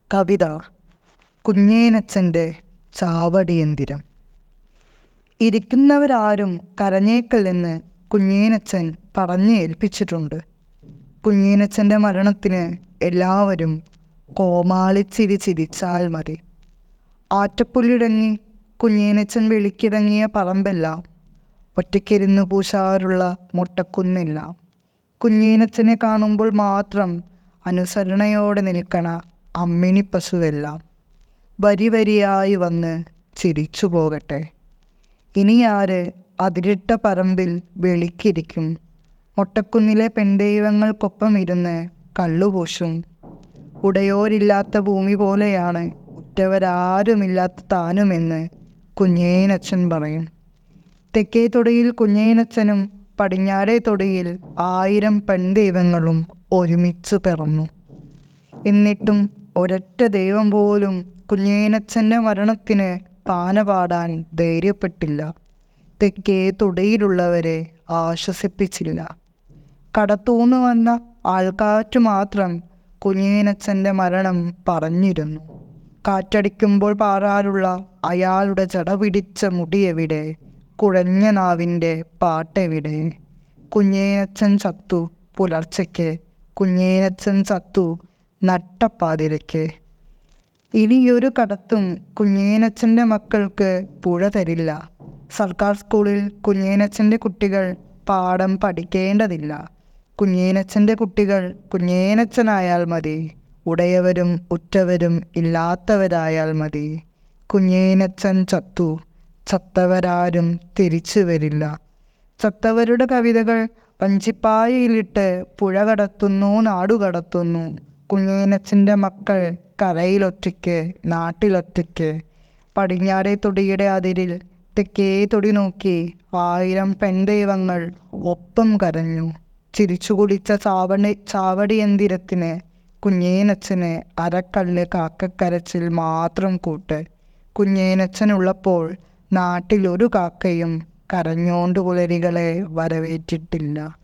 കവിത കുഞ്ഞേനച്ഛൻ്റെ ചാവടിയന്തിരം ഇരിക്കുന്നവരാരും കരഞ്ഞേക്കല്ലെന്ന് കുഞ്ഞേനച്ഛൻ പറഞ്ഞ് ഏൽപ്പിച്ചിട്ടുണ്ട് കുഞ്ഞേനച്ഛൻ്റെ മരണത്തിന് എല്ലാവരും കോമാളിച്ചിരി ചിരിച്ചാൽ മതി ആറ്റപ്പുല്ലിടങ്ങി കുഞ്ഞേനച്ഛൻ വെളിക്കിറങ്ങിയ പറമ്പെല്ലാം ഒറ്റയ്ക്കിരുന്ന് പൂശാറുള്ള മുട്ടക്കുന്നില്ല കുഞ്ഞേനച്ഛനെ കാണുമ്പോൾ മാത്രം അനുസരണയോടെ നിൽക്കണ അമ്മിണി പശുവെല്ലാം വരി വരിയായി വന്ന് ചിരിച്ചു പോകട്ടെ ഇനി ആര് അതിരിട്ട പറമ്പിൽ വെളിക്കിരിക്കും മൊട്ടക്കുന്നിലെ പെൺദൈവങ്ങൾക്കൊപ്പം ഇരുന്ന് കള്ളുപൂശും ഉടയോരില്ലാത്ത ഭൂമി പോലെയാണ് ഉറ്റവരാരുമില്ലാത്ത താനുമെന്ന് കുഞ്ഞേനച്ഛൻ പറയും തെക്കേ തൊടിയിൽ കുഞ്ഞേനച്ഛനും പടിഞ്ഞാറേ തൊടിയിൽ ആയിരം പെൺദൈവങ്ങളും ഒരുമിച്ച് പിറന്നു എന്നിട്ടും ഒരൊറ്റ ദൈവം പോലും കുഞ്ഞേനച്ഛൻ്റെ മരണത്തിന് പാന പാടാൻ ധൈര്യപ്പെട്ടില്ല തെക്കേ തൊടിയിലുള്ളവരെ ആശ്വസിപ്പിച്ചില്ല കടത്തൂന്ന് വന്ന ആൾക്കാറ്റ് മാത്രം കുഞ്ഞേനച്ഛൻ്റെ മരണം പറഞ്ഞിരുന്നു കാറ്റടിക്കുമ്പോൾ പാറാറുള്ള അയാളുടെ ജട പിടിച്ച മുടിയെവിടെ കുഴഞ്ഞ നാവിൻ്റെ പാട്ടെവിടെ കുഞ്ഞേനച്ഛൻ ചത്തു പുലർച്ചയ്ക്ക് കുഞ്ഞേനച്ഛൻ ചത്തു നട്ടപ്പാതിരയ്ക്ക് ഇനിയൊരു കടത്തും കുഞ്ഞേനച്ഛൻ്റെ മക്കൾക്ക് പുഴ തരില്ല സർക്കാർ സ്കൂളിൽ കുഞ്ഞേനച്ഛൻ്റെ കുട്ടികൾ പാഠം പഠിക്കേണ്ടതില്ല കുഞ്ഞേനച്ഛൻ്റെ കുട്ടികൾ കുഞ്ഞേനച്ഛനായാൽ മതി ഉടയവരും ഉറ്റവരും ഇല്ലാത്തവരായാൽ മതി കുഞ്ഞേനച്ഛൻ ചത്തു ചത്തവരാരും തിരിച്ചു വരില്ല ചത്തവരുടെ കവിതകൾ വഞ്ചിപ്പായയിലിട്ട് പുഴ കടത്തുന്നു നാടു കടത്തുന്നു കുഞ്ഞേനച്ഛൻ്റെ മക്കൾ കരയിലൊറ്റയ്ക്ക് നാട്ടിലൊറ്റയ്ക്ക് പടിഞ്ഞാറേ തൊടിയുടെ അതിരിൽ തെക്കേ തൊടി നോക്കി ആയിരം പെൺദൈവങ്ങൾ ഒപ്പം കരഞ്ഞു ചിരിച്ചു കുടിച്ച ചാവടി ചാവടിയന്തിരത്തിന് കുഞ്ഞേനച്ഛന് അരക്കല്ല് കാക്കക്കരച്ചിൽ മാത്രം കൂട്ട് കുഞ്ഞേനച്ഛനുള്ളപ്പോൾ നാട്ടിലൊരു കാക്കയും കരഞ്ഞോണ്ട് പുലരികളെ വരവേറ്റിട്ടില്ല